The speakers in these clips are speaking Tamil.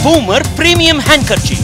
Boomer Premium Handkerchief.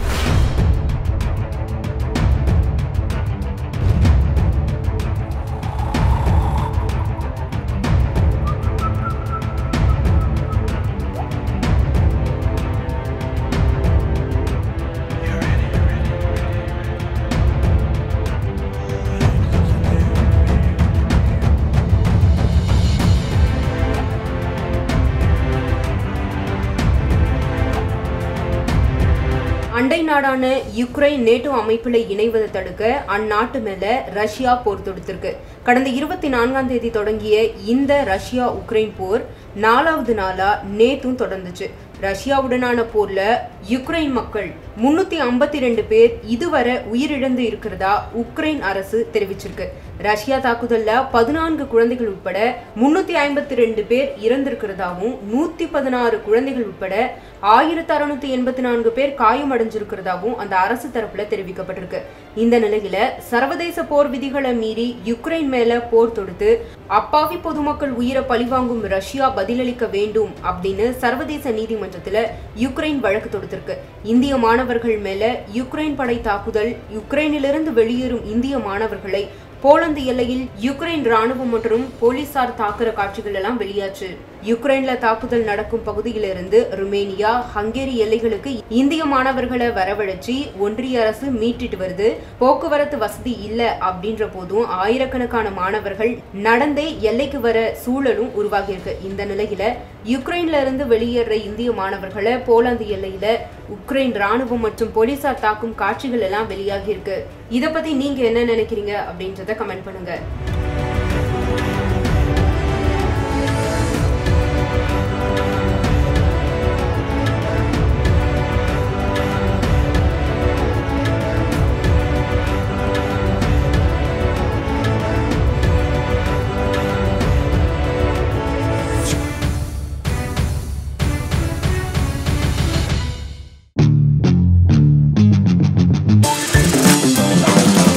அண்டை நாடான யுக்ரைன் நேட்டோ அமைப்பில் இணைவதை தடுக்க அந்நாட்டு மேல ரஷ்யா போர் தொடுத்திருக்கு கடந்த இருபத்தி நான்காம் தேதி தொடங்கிய இந்த ரஷ்யா உக்ரைன் போர் நாலாவது நாளா நேத்தும் தொடர்ந்துச்சு ரஷ்யாவுடனான போர்ல யுக்ரைன் மக்கள் முன்னூத்தி ஐம்பத்தி ரெண்டு பேர் இதுவரை உயிரிழந்து இருக்கிறதா உக்ரைன் அரசு தெரிவிச்சிருக்கு ரஷ்யா தாக்குதல்ல பதினான்கு குழந்தைகள் உட்பட முன்னூத்தி ஐம்பத்தி ரெண்டு பேர் இறந்திருக்கிறதாவும் நூத்தி பதினாறு குழந்தைகள் உட்பட ஆயிரத்தி அறுநூத்தி எண்பத்தி நான்கு பேர் காயமடைஞ்சிருக்கிறதாவும் அந்த அரசு தரப்புல தெரிவிக்கப்பட்டிருக்கு இந்த நிலையில சர்வதேச போர் விதிகளை மீறி யுக்ரைன் மேல போர் தொடுத்து அப்பாவி பொதுமக்கள் உயிரை பழிவாங்கும் ரஷ்யா பதிலளிக்க வேண்டும் அப்படின்னு சர்வதேச நீதிமன்றத்துல யுக்ரைன் வழக்கு தொடுத்திருக்கு இந்திய மாணவர்கள் மேல யுக்ரைன் படை தாக்குதல் யுக்ரைனிலிருந்து வெளியேறும் இந்திய மாணவர்களை போலந்து எல்லையில் யுக்ரைன் ராணுவம் மற்றும் போலீசார் தாக்குற காட்சிகள் எல்லாம் வெளியாச்சு யுக்ரைன்ல தாக்குதல் நடக்கும் பகுதியிலிருந்து ருமேனியா ஹங்கேரி எல்லைகளுக்கு இந்திய மாணவர்களை வரவழைச்சி ஒன்றிய அரசு மீட்டிட்டு வருது போக்குவரத்து வசதி இல்ல அப்படின்ற போதும் ஆயிரக்கணக்கான மாணவர்கள் நடந்தே எல்லைக்கு வர சூழலும் உருவாகியிருக்கு இந்த நிலையில யுக்ரைன்ல இருந்து வெளியேற இந்திய மாணவர்களை போலாந்து எல்லையில உக்ரைன் ராணுவம் மற்றும் போலீசார் தாக்கும் காட்சிகள் எல்லாம் வெளியாகி இருக்கு இத பத்தி நீங்க என்ன நினைக்கிறீங்க அப்படின்றத கமெண்ட் பண்ணுங்க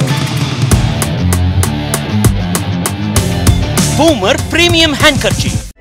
Boomer Premium Handkerchief.